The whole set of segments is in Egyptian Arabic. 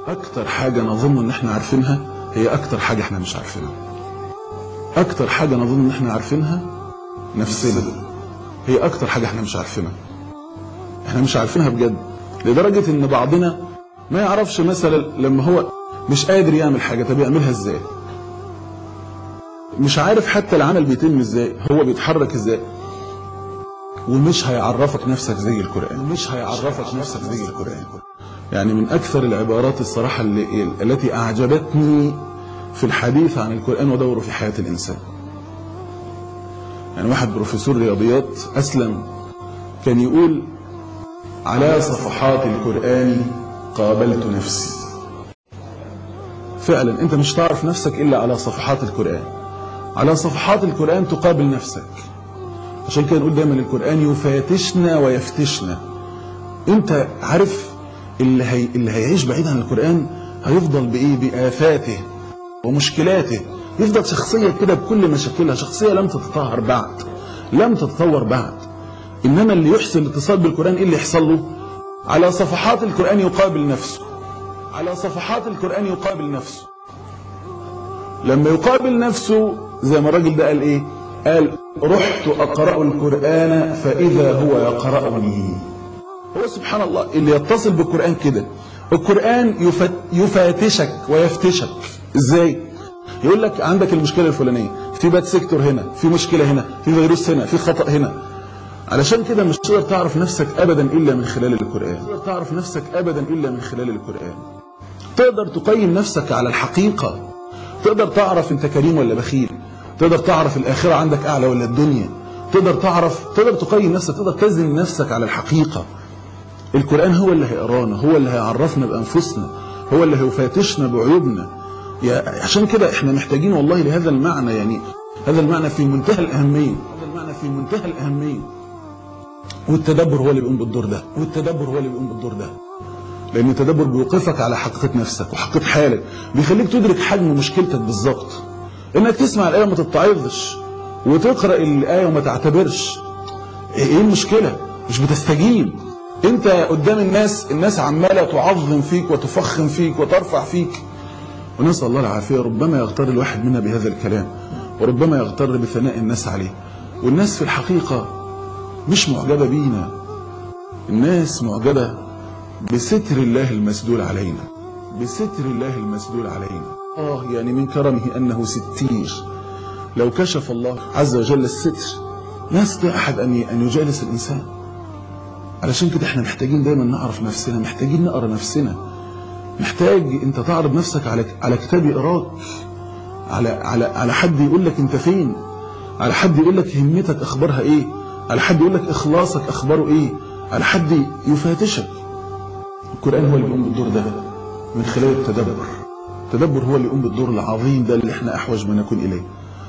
اكتر حاجة نظن ان احنا عارفينها هي اكتر حاجة احنا مش عارفينها اكتر حاجة نظن ان احنا عارفينها نفسنا هي اكتر حاجة احنا مش عارفينها احنا مش عارفينها بجد لدرجة ان بعضنا ما يعرفش مثلا لما هو مش قادر يعمل حاجة طب يعملها ازاي مش عارف حتى العمل بيتم ازاي هو بيتحرك ازاي ومش هيعرفك نفسك زي القرآن مش هيعرفك نفسك زي القرآن يعني من أكثر العبارات الصراحة اللي التي أعجبتني في الحديث عن القرآن ودوره في حياة الإنسان يعني واحد بروفيسور رياضيات أسلم كان يقول على صفحات القرآن قابلت نفسي فعلا أنت مش تعرف نفسك إلا على صفحات القرآن على صفحات القرآن تقابل نفسك عشان كده نقول دايما القرآن يفاتشنا ويفتشنا انت عارف اللي, هي اللي هيعيش بعيد عن القرآن هيفضل بإيه بآفاته ومشكلاته يفضل شخصية كده بكل مشاكلها شخصية لم تتطهر بعد لم تتطور بعد إنما اللي يحسن الاتصال بالقرآن إيه اللي يحصل له على صفحات القرآن يقابل نفسه على صفحات القرآن يقابل نفسه لما يقابل نفسه زي ما الراجل ده قال ايه قال رحت أقرأ القرآن فإذا هو يقرأني هو سبحان الله اللي يتصل بالقرآن كده القرآن يفت يفاتشك ويفتشك ازاي يقول لك عندك المشكلة الفلانية في باد سيكتور هنا في مشكلة هنا في فيروس هنا في خطأ هنا علشان كده مش تقدر تعرف نفسك أبدا إلا من خلال القرآن تقدر تعرف نفسك أبدا إلا من خلال القرآن تقدر تقيم نفسك على الحقيقة تقدر تعرف انت كريم ولا بخيل تقدر تعرف الآخرة عندك أعلى ولا الدنيا تقدر تعرف تقدر تقيم نفسك تقدر تزن نفسك على الحقيقة القرآن هو اللي هيقرانا هو اللي هيعرفنا بأنفسنا هو اللي هيفاتشنا بعيوبنا يا عشان كده احنا محتاجين والله لهذا المعنى يعني هذا المعنى في منتهى الأهمية هذا المعنى في منتهى الأهمية والتدبر هو اللي بيقوم بالدور ده والتدبر هو اللي بيقوم بالدور ده لأن التدبر بيوقفك على حقيقة نفسك وحقيقة حالك بيخليك تدرك حجم مشكلتك بالظبط انك تسمع الآية وما تتعظش وتقرأ الآية وما تعتبرش ايه المشكلة مش بتستجيب انت قدام الناس الناس عمالة تعظم فيك وتفخم فيك وترفع فيك ونسأل الله العافية ربما يغتر الواحد منا بهذا الكلام وربما يغتر بثناء الناس عليه والناس في الحقيقة مش معجبة بينا الناس معجبة بستر الله المسدول علينا بستر الله المسدول علينا آه يعني من كرمه أنه ستير لو كشف الله عز وجل الستر ما يستطيع أحد أن أن يجالس الإنسان علشان كده احنا محتاجين دايما نعرف نفسنا محتاجين نقرا نفسنا محتاج انت تعرض نفسك على على كتاب يقراك على على على حد يقول لك انت فين على حد يقول لك همتك اخبارها ايه على حد يقول لك اخلاصك اخباره ايه على حد يفاتشك القران هو اللي بيقوم بالدور ده من خلال التدبر التدبر هو اللي يقوم بالدور العظيم ده اللي احنا احوج ما نكون اليه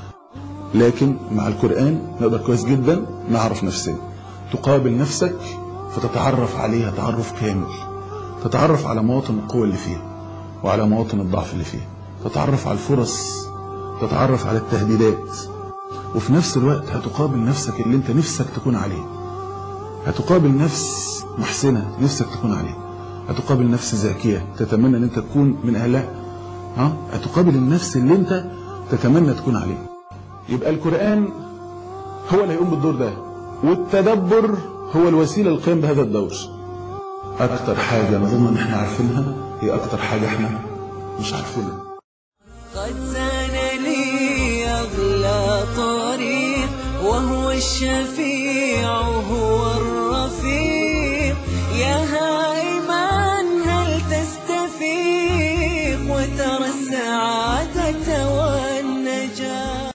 لكن مع القران نقدر كويس جدا نعرف نفسنا تقابل نفسك فتتعرف عليها تعرف كامل تتعرف على مواطن القوة اللي فيها وعلى مواطن الضعف اللي فيها تتعرف على الفرص تتعرف على التهديدات وفي نفس الوقت هتقابل نفسك اللي انت نفسك تكون عليه هتقابل نفس محسنة نفسك تكون عليه هتقابل نفس زاكية تتمنى ان انت تكون من اهلها ها هتقابل النفس اللي انت تتمنى تكون عليه يبقى القرآن هو اللي هيقوم بالدور ده والتدبر هو الوسيلة للقيام بهذا الدور أكتر حاجة نظن إن إحنا عارفينها هي أكتر حاجة إحنا مش عارفينها قد زان لي أغلى طريق وهو الشفيع هو